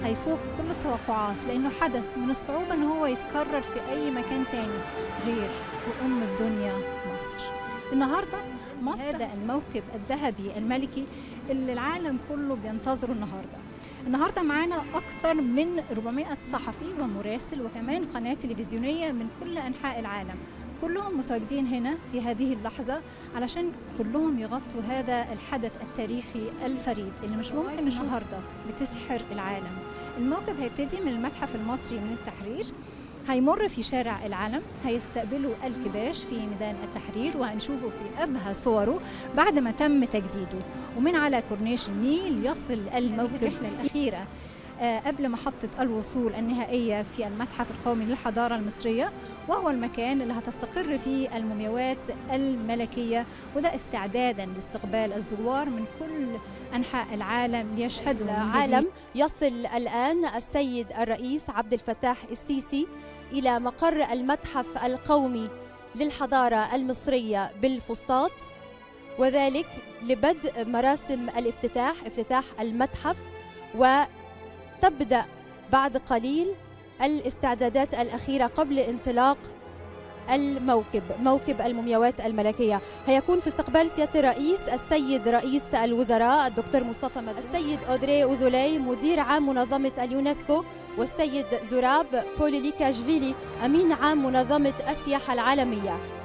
هيفوق كل التوقعات لأنه حدث من الصعوبة أن هو يتكرر في أي مكان تاني غير في أم الدنيا مصر النهاردة مصر هذا الموكب الذهبي الملكي اللي العالم كله بينتظره النهارده النهارده معانا اكتر من 400 صحفي ومراسل وكمان قناه تلفزيونيه من كل انحاء العالم كلهم متواجدين هنا في هذه اللحظه علشان كلهم يغطوا هذا الحدث التاريخي الفريد اللي مش ممكن النهارده بتسحر العالم الموكب هيبتدي من المتحف المصري من التحرير هيمر في شارع العلم هيستقبلوا الكباش في ميدان التحرير وهنشوفه في أبهى صوره بعد ما تم تجديده ومن على كورنيش النيل يصل الموكب الرحلة الأخيرة آه، قبل محطة الوصول النهائية في المتحف القومي للحضارة المصرية وهو المكان اللي هتستقر فيه المومياوات الملكية وده استعدادا لاستقبال الزوار من كل أنحاء العالم ليشهدوا من جديد العالم يصل الآن السيد الرئيس عبد الفتاح السيسي إلى مقر المتحف القومي للحضارة المصرية بالفسطاط وذلك لبدء مراسم الافتتاح افتتاح المتحف وتبدأ بعد قليل الاستعدادات الأخيرة قبل انطلاق الموكب موكب المومياوات الملكية هيكون في استقبال سيادة الرئيس السيد رئيس الوزراء الدكتور مصطفى مدبولي السيد أودري أوزولاي مدير عام منظمة اليونسكو والسيد زراب بوليليكاشفيلي أمين عام منظمة السياحة العالمية